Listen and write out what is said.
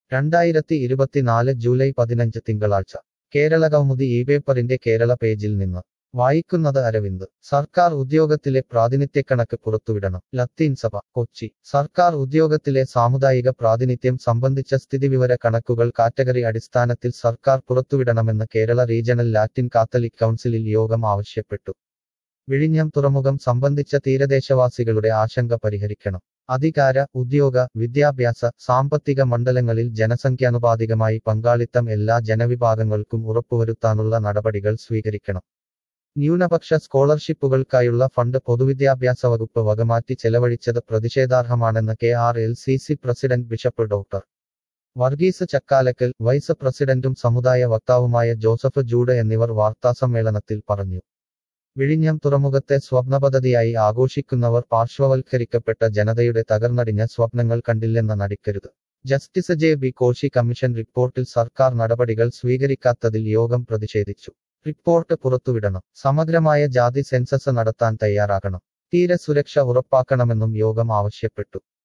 രണ്ടായിരത്തി ഇരുപത്തിനാല് ജൂലൈ പതിനഞ്ച് തിങ്കളാഴ്ച കേരള കൗമുദി ഈ പേപ്പറിന്റെ കേരള പേജിൽ നിന്ന് വായിക്കുന്നത് അരവിന്ദ് സർക്കാർ ഉദ്യോഗത്തിലെ പ്രാതിനിധ്യക്കണക്ക് പുറത്തുവിടണം ലത്തീൻ സഭ കൊച്ചി സർക്കാർ ഉദ്യോഗത്തിലെ സാമുദായിക പ്രാതിനിധ്യം സംബന്ധിച്ച സ്ഥിതിവിവര കണക്കുകൾ കാറ്റഗറി അടിസ്ഥാനത്തിൽ സർക്കാർ പുറത്തുവിടണമെന്ന് കേരള റീജണൽ ലാറ്റിൻ കാത്തലിക് കൗൺസിലിൽ യോഗം ആവശ്യപ്പെട്ടു വിഴിഞ്ഞം തുറമുഖം സംബന്ധിച്ച തീരദേശവാസികളുടെ ആശങ്ക പരിഹരിക്കണം അധികാര ഉദ്യോഗ വിദ്യാഭ്യാസ സാമ്പത്തിക മണ്ഡലങ്ങളിൽ ജനസംഖ്യാനുപാതികമായി പങ്കാളിത്തം എല്ലാ ജനവിഭാഗങ്ങൾക്കും ഉറപ്പുവരുത്താനുള്ള നടപടികൾ സ്വീകരിക്കണം ന്യൂനപക്ഷ സ്കോളർഷിപ്പുകൾക്കായുള്ള ഫണ്ട് പൊതുവിദ്യാഭ്യാസ വകുപ്പ് വകമാറ്റി ചെലവഴിച്ചത് പ്രതിഷേധാർഹമാണെന്ന് K R L C C president bishop doctor Varghese Chakkalakkal vice പ്രസിഡന്റും സമുദായ വക്താവുമായ ജോസഫ് ജൂഡ് എന്നിവർ വാർത്താസമ്മേളനത്തിൽ പറഞ്ഞു വിഴിഞ്ഞം തുറമുഖത്തെ സ്വപ്നപദ്ധതിയായി ആഘോഷിക്കുന്നവർ പാർശ്വവൽക്കരിക്കപ്പെട്ട ജനതയുടെ തകർന്നടിഞ്ഞ സ്വപ്നങ്ങൾ കണ്ടില്ലെന്ന് നടിക്കരുത് justice J B Koshy commission റിപ്പോർട്ടിൽ സർക്കാർ നടപടികൾ സ്വീകരിക്കാത്തതിൽ യോഗം പ്രതിഷേധിച്ചു റിപ്പോർട്ട് പുറത്തുവിടണം സമഗ്രമായ ജാതി സെൻസസ് നടത്താൻ തയ്യാറാകണം തീരസുരക്ഷ ഉറപ്പാക്കണമെന്നും യോഗം ആവശ്യപ്പെട്ടു